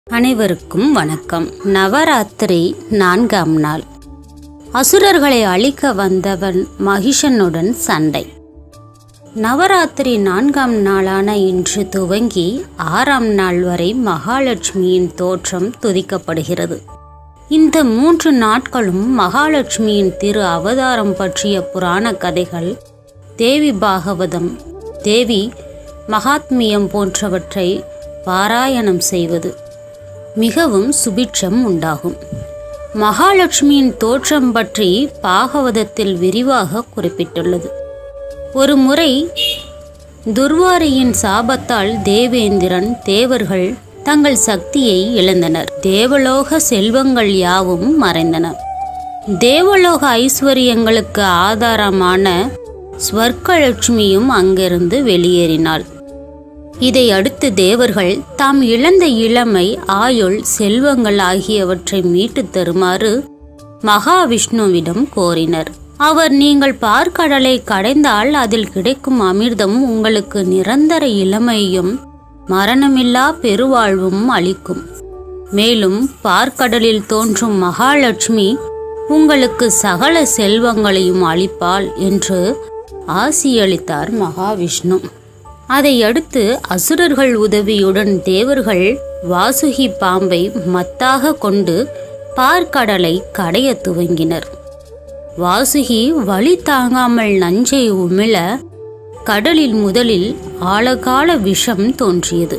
அனைவருக்கும் வணக்கம் நவராத்திரி நான்காம் நாள் அசுரர்களை அழிக்க வந்தவன் மகிஷனுடன் சண்டை நவராத்திரி நான்காம் நாளான இன்று துவங்கி ஆறாம் நாள் வரை மகாலட்சுமியின் தோற்றம் துதிக்கப்படுகிறது இந்த மூன்று நாட்களும் மகாலட்சுமியின் திரு அவதாரம் பற்றிய புராண கதைகள் தேவி பாகவதம் தேவி மகாத்மியம் போன்றவற்றை பாராயணம் செய்வது மிகவும் சுபிட்சம் உண்டாகும் மகாலட்சுமியின் தோற்றம் பற்றி பாகவதத்தில் விரிவாக குறிப்பிட்டுள்ளது ஒரு முறை துர்வாரியின் சாபத்தால் தேவேந்திரன் தேவர்கள் தங்கள் சக்தியை இழந்தனர் தேவலோக செல்வங்கள் யாவும் மறைந்தன தேவலோக ஐஸ்வர்யங்களுக்கு ஆதாரமான ஸ்வர்க்கலட்சுமியும் அங்கிருந்து வெளியேறினாள் இதை அடுத்து தேவர்கள் தாம் இழந்த இளமை ஆயுள் செல்வங்கள் ஆகியவற்றை மீட்டுத் தருமாறு மகாவிஷ்ணுவிடம் கோரினர் அவர் நீங்கள் பார்க்கடலை கடைந்தால் அதில் கிடைக்கும் அமிர்தம் உங்களுக்கு நிரந்தர இளமையும் மரணமில்லா பெருவாழ்வும் அளிக்கும் மேலும் பார்க்கடலில் தோன்றும் மகாலட்சுமி உங்களுக்கு சகல செல்வங்களையும் அளிப்பாள் என்று ஆசியளித்தார் மகாவிஷ்ணு அதை அடுத்து அசுரர்கள் உதவியுடன் தேவர்கள் வாசுகி பாம்பை மத்தாக கொண்டு பார்க்கடலை கடைய துவங்கினர் வாசுகி வழி தாங்காமல் நஞ்சை உமிழ கடலில் முதலில் ஆழகால விஷம் தோன்றியது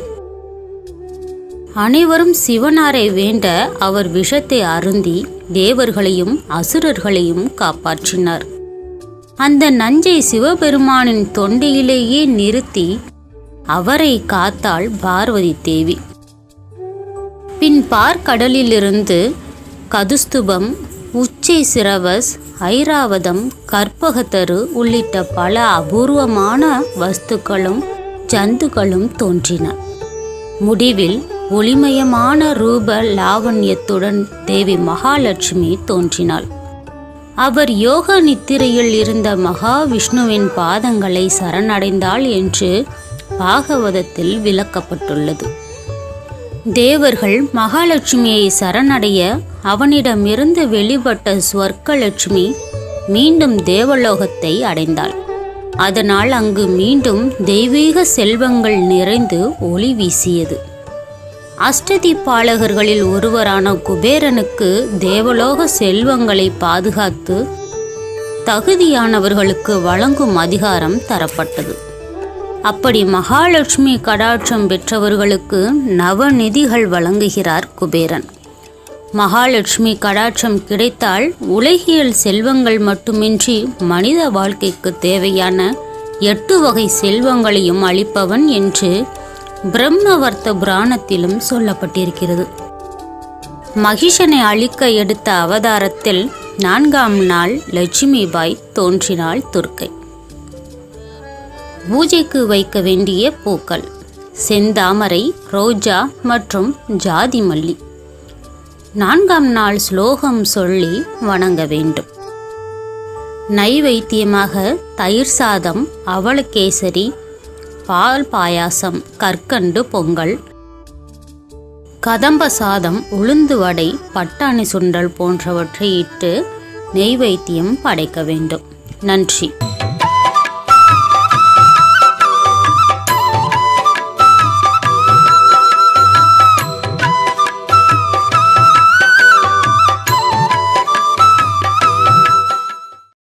அனைவரும் சிவனாரை வேண்ட அவர் விஷத்தை அருந்தி தேவர்களையும் அசுரர்களையும் காப்பாற்றினார் அந்த நஞ்சை சிவபெருமானின் தொண்டையிலேயே நிறுத்தி அவரை காத்தாள் பார்வதி தேவி பின் பார்க்கடலிலிருந்து கதுஸ்துபம் உச்சை சிரவஸ் ஐராவதம் கற்பகத்தரு உள்ளிட்ட பல அபூர்வமான வஸ்துக்களும் ஜந்துக்களும் தோன்றின முடிவில் ஒளிமயமான ரூப லாவண்யத்துடன் தேவி மகாலட்சுமி தோன்றினாள் அவர் யோக நித்திரையில் இருந்த மகாவிஷ்ணுவின் பாதங்களை சரணடைந்தாள் என்று பாகவதத்தில் விளக்கப்பட்டுள்ளது தேவர்கள் மகாலட்சுமியை சரணடைய அவனிடமிருந்து வெளிப்பட்ட ஸ்வர்க்கலட்சுமி மீண்டும் தேவலோகத்தை அடைந்தாள் அதனால் அங்கு மீண்டும் தெய்வீக செல்வங்கள் நிறைந்து ஒளி வீசியது அஷ்டதிப்பாலகர்களில் ஒருவரான குபேரனுக்கு தேவலோக செல்வங்களை பாதுகாத்து தகுதியானவர்களுக்கு வழங்கும் அதிகாரம் தரப்பட்டது அப்படி மகாலட்சுமி கடாட்சம் பெற்றவர்களுக்கு நவநிதிகள் வழங்குகிறார் குபேரன் மகாலட்சுமி கடாட்சம் கிடைத்தால் உலகியல் செல்வங்கள் மட்டுமின்றி மனித வாழ்க்கைக்கு தேவையான எட்டு வகை செல்வங்களையும் அளிப்பவன் என்று பிரம்மவர்த்த புராணத்திலும் சொல்லப்பட்டிருக்கிறது மகிஷனை அழிக்க எடுத்த அவதாரத்தில் நான்காம் நாள் லட்சுமிபாய் தோன்றினாள் துர்க்கை பூஜைக்கு வைக்க வேண்டிய பூக்கள் செந்தாமரை ரோஜா மற்றும் ஜாதி மல்லி நான்காம் நாள் ஸ்லோகம் சொல்லி வணங்க வேண்டும் நைவேத்தியமாக தயிர் சாதம் அவலக்கேசரி பால் பாயாசம் கற்கண்டு பொங்கல் கதம்ப சாதம் உளுந்து வடை பட்டாணி சுண்டல் போன்றவற்றை இட்டு நெய்வேத்தியம் படைக்க வேண்டும் நன்றி